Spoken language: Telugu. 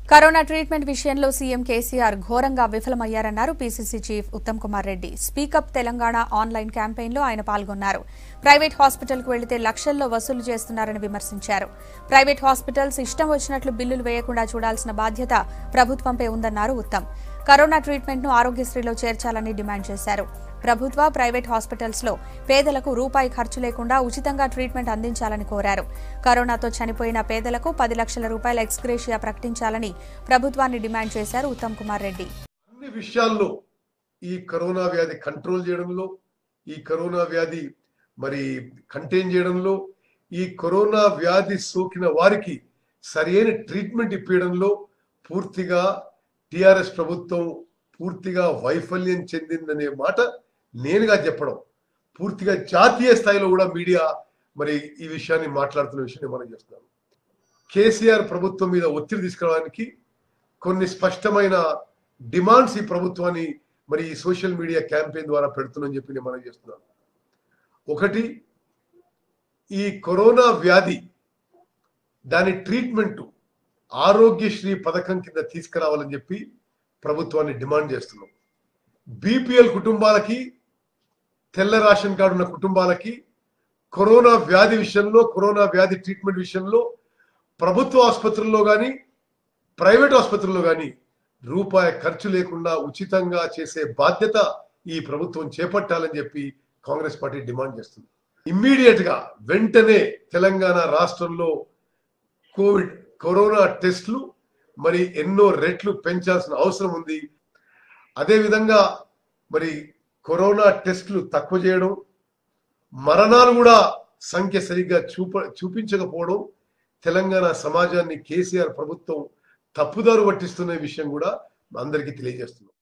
కరోనా ట్రీట్మెంట్ విషయంలో సీఎం కేసీఆర్ ఘోరంగా విఫలమయ్యారన్నారు PCC chief Uttam Kumar Reddy speak up Telangana online క్యాంపెయిన్లో ఆయన పాల్గొన్నారు ప్రైవేట్ హాస్పిటల్కు వెళితే లక్షల్లో వసూలు చేస్తున్నారని విమర్శించారు ప్రైవేట్ హాస్పిటల్స్ ఇష్టం వచ్చినట్లు బిల్లులు వేయకుండా చూడాల్సిన బాధ్యత ప్రభుత్వంపై ఉందన్నారు ఉత్తమ్ కరోనా ట్రీట్మెంట్ను ఆరోగ్యశ్రీలో చేర్చాలని డిమాండ్ చేశారు ప్రభుత్వ ప్రైవేట్ హాస్పిటల్స్ లో పేదలకు రూపాయి ఖర్చు లేకుండా ఉచితంగా ట్రీట్మెంట్ అందించాలని కోరారు కరోనాతో చనిపోయిన పేదలకు పది లక్షల రూపాయల ఎక్స్గ్రేషియా ప్రకటించాలని ప్రభుత్వాన్ని డిమాండ్ చేశారు ఉత్తమ్ కుమార్ రెడ్డి అన్ని విషయాల్లో ఈ కరోనా వ్యాధి కంట్రోల్ చేయడంలో ఈ కరోనా వ్యాధి మరి కంటైన్ చేయడంలో ఈ కరోనా వ్యాధి సోకిన వారికి సరైన ట్రీట్మెంట్ ఇప్పించడంలో పూర్తిగా టిఆర్ఎస్ ప్రభుత్వం పూర్తిగా వైఫల్యం చెందిందనే మాట నేనుగా చెప్పడం పూర్తిగా జాతీయ స్థాయిలో కూడా మీడియా మరి ఈ విషయాన్ని మాట్లాడుతున్న విషయాన్ని మనం చేస్తున్నాం కేసీఆర్ ప్రభుత్వం మీద ఒత్తిడి తీసుకురావడానికి కొన్ని స్పష్టమైన డిమాండ్స్ ఈ ప్రభుత్వాన్ని మరి ఈ సోషల్ మీడియా క్యాంపెయిన్ ద్వారా పెడుతుందని చెప్పి నేను మనం చేస్తున్నాను ఒకటి ఈ కరోనా వ్యాధి దాని ట్రీట్మెంట్ ఆరోగ్యశ్రీ పథకం కింద తీసుకురావాలని చెప్పి ప్రభుత్వాన్ని డిమాండ్ చేస్తున్నాం బీపీఎల్ కుటుంబాలకి తెల్ల రేషన్ కార్డు ఉన్న కుటుంబాలకి కరోనా వ్యాధి విషయంలో కరోనా వ్యాధి ట్రీట్మెంట్ విషయంలో ప్రభుత్వ ఆసుపత్రుల్లో కానీ ప్రైవేట్ ఆసుపత్రుల్లో కానీ రూపాయి ఖర్చు లేకుండా ఉచితంగా చేసే బాధ్యత ఈ ప్రభుత్వం చేపట్టాలని చెప్పి కాంగ్రెస్ పార్టీ డిమాండ్ చేస్తుంది ఇమ్మీడియట్ గా వెంటనే తెలంగాణ రాష్ట్రంలో కోవిడ్ కరోనా టెస్టులు మరి ఎన్నో రెట్లు పెంచాల్సిన అవసరం ఉంది అదేవిధంగా మరి కరోనా టెస్టులు తక్కువ చేయడం మరణాలు కూడా సంఖ్య సరిగ్గా చూప చూపించకపోవడం తెలంగాణ సమాజాన్ని కేసీఆర్ ప్రభుత్వం తప్పుదారు పట్టిస్తున్న విషయం కూడా అందరికీ తెలియజేస్తున్నాం